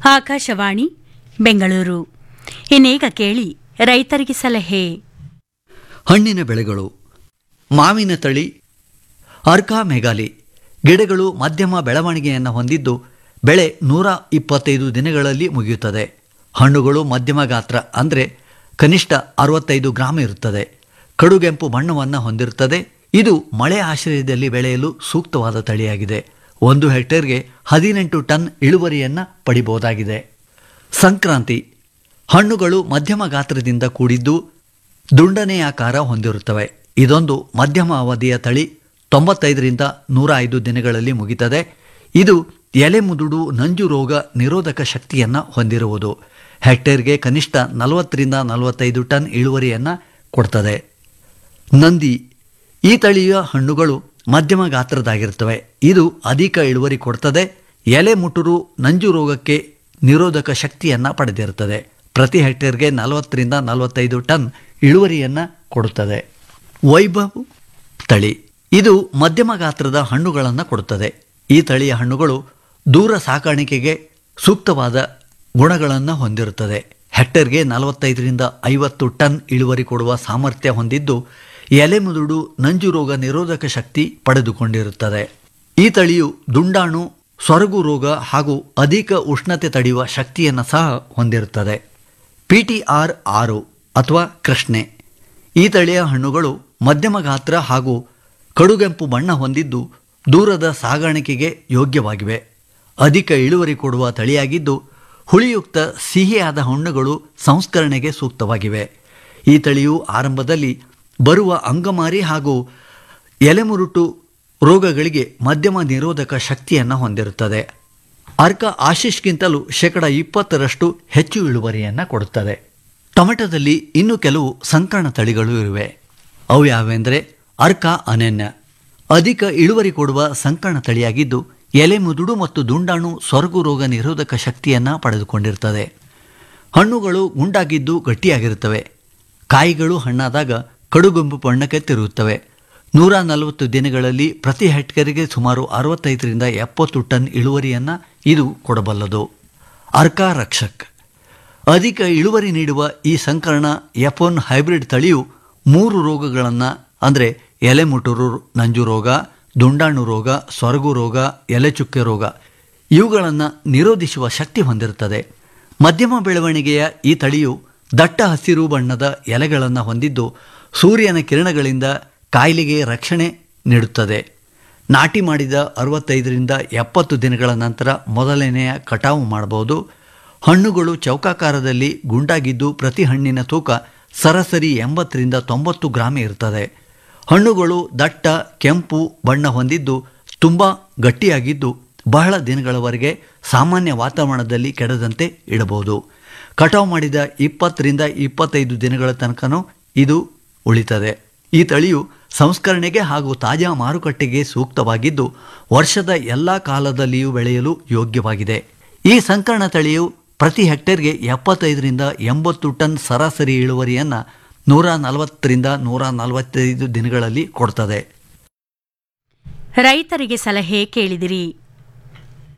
ಆಕಾಶವಾಣಿ ಬೆಂಗಳೂರು ಇನ್ನೀಗ ಕೇಳಿ ರೈತರಿಗೆ ಸಲಹೆ ಹಣ್ಣಿನ ಬೆಳೆಗಳು ಮಾವಿನ ತಳಿ ಅರ್ಕಾ ಮೆಗಾಲಿ ಗಿಡಗಳು ಮಧ್ಯಮ ಬೆಳವಣಿಗೆಯನ್ನು ಹೊಂದಿದ್ದು ಬೆಳೆ ನೂರ ಇಪ್ಪತ್ತೈದು ದಿನಗಳಲ್ಲಿ ಮುಗಿಯುತ್ತದೆ ಹಣ್ಣುಗಳು ಮಧ್ಯಮ ಗಾತ್ರ ಅಂದರೆ ಕನಿಷ್ಠ ಅರವತ್ತೈದು ಗ್ರಾಂ ಇರುತ್ತದೆ ಕಡುಗೆಂಪು ಬಣ್ಣವನ್ನು ಹೊಂದಿರುತ್ತದೆ ಇದು ಮಳೆ ಆಶ್ರಯದಲ್ಲಿ ಬೆಳೆಯಲು ಸೂಕ್ತವಾದ ತಳಿಯಾಗಿದೆ ಒಂದು ಹೆಕ್ಟೇರ್ಗೆ ಹದಿನೆಂಟು ಟನ್ ಇಳುವರಿಯನ್ನು ಪಡಿಬಹುದಾಗಿದೆ ಸಂಕ್ರಾಂತಿ ಹಣ್ಣುಗಳು ಮಧ್ಯಮ ಗಾತ್ರದಿಂದ ಕೂಡಿದ್ದು ದುಂಡನೆಯಾಕಾರ ಹೊಂದಿರುತ್ತವೆ ಇದೊಂದು ಮಧ್ಯಮ ಅವಧಿಯ ತಳಿ ತೊಂಬತ್ತೈದರಿಂದ ನೂರ ಐದು ದಿನಗಳಲ್ಲಿ ಮುಗಿತದೆ ಇದು ಎಲೆ ಮುದುಡು ನಂಜು ರೋಗ ನಿರೋಧಕ ಶಕ್ತಿಯನ್ನು ಹೊಂದಿರುವುದು ಹೆಕ್ಟೇರ್ಗೆ ಕನಿಷ್ಠ ನಲವತ್ತರಿಂದ ನಲವತ್ತೈದು ಟನ್ ಇಳುವರಿಯನ್ನು ಕೊಡ್ತದೆ ನಂದಿ ಈ ತಳಿಯ ಹಣ್ಣುಗಳು ಮಧ್ಯಮ ಗಾತ್ರದಾಗಿರುತ್ತವೆ ಇದು ಅಧಿಕ ಇಳುವರಿ ಕೊಡ್ತದೆ ಎಲೆ ಮುಟುರು ನಂಜು ರೋಗಕ್ಕೆ ನಿರೋಧಕ ಶಕ್ತಿಯನ್ನು ಪಡೆದಿರುತ್ತದೆ ಪ್ರತಿ ಹೆಕ್ಟೇರ್ಗೆ ನಲವತ್ತರಿಂದ ನಲವತ್ತೈದು ಟನ್ ಇಳುವರಿಯನ್ನು ಕೊಡುತ್ತದೆ ವೈಭವ್ ತಳಿ ಇದು ಮಧ್ಯಮ ಗಾತ್ರದ ಹಣ್ಣುಗಳನ್ನು ಕೊಡುತ್ತದೆ ಈ ತಳಿಯ ಹಣ್ಣುಗಳು ದೂರ ಸಾಕಾಣಿಕೆಗೆ ಸೂಕ್ತವಾದ ಗುಣಗಳನ್ನು ಹೊಂದಿರುತ್ತದೆ ಹೆಕ್ಟೇರ್ಗೆ ನಲವತ್ತೈದರಿಂದ ಐವತ್ತು ಟನ್ ಇಳುವರಿ ಕೊಡುವ ಸಾಮರ್ಥ್ಯ ಹೊಂದಿದ್ದು ಎಲೆ ಮುದುಡು ನಂಜು ರೋಗ ನಿರೋಧಕ ಶಕ್ತಿ ಪಡೆದುಕೊಂಡಿರುತ್ತದೆ ಈ ತಳಿಯು ದುಂಡಾಣು ಸೊರಗು ರೋಗ ಹಾಗೂ ಅಧಿಕ ಉಷ್ಣತೆ ತಡೆಯುವ ಶಕ್ತಿಯನ್ನು ಸಹ ಹೊಂದಿರುತ್ತದೆ ಪಿ ಟಿ ಆರ್ ಆರು ಅಥವಾ ಕೃಷ್ಣೆ ಈ ತಳಿಯ ಹಣ್ಣುಗಳು ಮಧ್ಯಮ ಗಾತ್ರ ಹಾಗೂ ಕಡುಗೆಂಪು ಬಣ್ಣ ಹೊಂದಿದ್ದು ದೂರದ ಸಾಗಾಣಿಕೆಗೆ ಯೋಗ್ಯವಾಗಿವೆ ಅಧಿಕ ಇಳುವರಿ ಕೊಡುವ ತಳಿಯಾಗಿದ್ದು ಹುಳಿಯುಕ್ತ ಸಿಹಿಯಾದ ಹಣ್ಣುಗಳು ಸಂಸ್ಕರಣೆಗೆ ಸೂಕ್ತವಾಗಿವೆ ಈ ತಳಿಯು ಆರಂಭದಲ್ಲಿ ಬರುವ ಅಂಗಮಾರಿ ಹಾಗೂ ಎಲೆಮುರುಟು ರೋಗಗಳಿಗೆ ಮಧ್ಯಮ ನಿರೋಧಕ ಶಕ್ತಿಯನ್ನು ಹೊಂದಿರುತ್ತದೆ ಅರ್ಕ ಆಶಿಷ್ಗಿಂತಲೂ ಶೇಕಡ ಇಪ್ಪತ್ತರಷ್ಟು ಹೆಚ್ಚು ಇಳುವರಿಯನ್ನು ಕೊಡುತ್ತದೆ ಟೊಮೆಟೊದಲ್ಲಿ ಇನ್ನೂ ಕೆಲವು ಸಂಕರಣ ತಳಿಗಳು ಇವೆ ಅವು ಯಾವೆಂದರೆ ಅರ್ಕ ಅನನ್ಯ ಅಧಿಕ ಇಳುವರಿ ಕೊಡುವ ಸಂಕರಣ ತಳಿಯಾಗಿದ್ದು ಎಲೆ ಮುದುಡು ಮತ್ತು ದುಂಡಾಣು ಸೊರಗು ರೋಗ ನಿರೋಧಕ ಶಕ್ತಿಯನ್ನು ಪಡೆದುಕೊಂಡಿರುತ್ತದೆ ಹಣ್ಣುಗಳು ಗುಂಡಾಗಿದ್ದು ಗಟ್ಟಿಯಾಗಿರುತ್ತವೆ ಕಾಯಿಗಳು ಹಣ್ಣಾದಾಗ ಕಡುಗೊಂಬು ಬಣ್ಣಕ್ಕೆ ತಿರುಗುತ್ತವೆ ನೂರ ನಲವತ್ತು ದಿನಗಳಲ್ಲಿ ಪ್ರತಿ ಹೆಕ್ಟೇರಿಗೆ ಸುಮಾರು ಅರವತ್ತೈದರಿಂದ ಎಪ್ಪತ್ತು ಟನ್ ಇಳುವರಿಯನ್ನು ಇದು ಕೊಡಬಲ್ಲದು ಅರ್ಕಾ ರಕ್ಷಕ್ ಅಧಿಕ ಇಳುವರಿ ನೀಡುವ ಈ ಸಂಕರಣ ಎಫೋನ್ ಹೈಬ್ರಿಡ್ ತಳಿಯು ಮೂರು ರೋಗಗಳನ್ನು ಅಂದರೆ ಎಲೆಮುಟುರು ನಂಜು ರೋಗ ದುಂಡಾಣು ರೋಗ ಸೊರಗು ರೋಗ ಎಲೆಚುಕ್ಕೆ ರೋಗ ಇವುಗಳನ್ನು ನಿರೋಧಿಸುವ ಶಕ್ತಿ ಹೊಂದಿರುತ್ತದೆ ಮಧ್ಯಮ ಬೆಳವಣಿಗೆಯ ಈ ತಳಿಯು ದಟ್ಟ ಹಸಿರು ಬಣ್ಣದ ಎಲೆಗಳನ್ನು ಹೊಂದಿದ್ದು ಸೂರ್ಯನ ಕಿರಣಗಳಿಂದ ಕಾಯಿಲೆಗೆ ರಕ್ಷಣೆ ನೀಡುತ್ತದೆ ನಾಟಿ ಮಾಡಿದ ಅರವತ್ತೈದರಿಂದ ಎಪ್ಪತ್ತು ದಿನಗಳ ನಂತರ ಮೊದಲನೆಯ ಕಟಾವು ಮಾಡಬಹುದು ಹಣ್ಣುಗಳು ಚೌಕಾಕಾರದಲ್ಲಿ ಗುಂಡಾಗಿದ್ದು ಪ್ರತಿ ಹಣ್ಣಿನ ತೂಕ ಸರಾಸರಿ ಎಂಬತ್ತರಿಂದ ತೊಂಬತ್ತು ಗ್ರಾಂ ಇರುತ್ತದೆ ಹಣ್ಣುಗಳು ದಟ್ಟ ಕೆಂಪು ಬಣ್ಣ ಹೊಂದಿದ್ದು ತುಂಬ ಗಟ್ಟಿಯಾಗಿದ್ದು ಬಹಳ ದಿನಗಳವರೆಗೆ ಸಾಮಾನ್ಯ ವಾತಾವರಣದಲ್ಲಿ ಕೆಡದಂತೆ ಇಡಬಹುದು ಕಟಾವು ಮಾಡಿದ ಇಪ್ಪತ್ತರಿಂದ ಇಪ್ಪತ್ತೈದು ದಿನಗಳ ತನಕನೂ ಇದು ಉಳಿತದೆ ಈ ತಳಿಯು ಸಂಸ್ಕರಣೆಗೆ ಹಾಗೂ ತಾಜಾ ಮಾರುಕಟ್ಟೆಗೆ ಸೂಕ್ತವಾಗಿದ್ದು ವರ್ಷದ ಎಲ್ಲ ಕಾಲದಲ್ಲಿಯೂ ಬೆಳೆಯಲು ಯೋಗ್ಯವಾಗಿದೆ ಈ ಸಂಕರಣ ತಳಿಯು ಪ್ರತಿ ಹೆಕ್ಟೇರ್ಗೆ ಎಪ್ಪತ್ತೈದರಿಂದ ಎಂಬತ್ತು ಟನ್ ಸರಾಸರಿ ಇಳುವರಿಯನ್ನು ನೂರ ನಲವತ್ತರಿಂದ ನೂರ ನಲವತ್ತೈದು ದಿನಗಳಲ್ಲಿ ಕೊಡ್ತದೆ ರೈತರಿಗೆ ಸಲಹೆ ಕೇಳಿದಿರಿ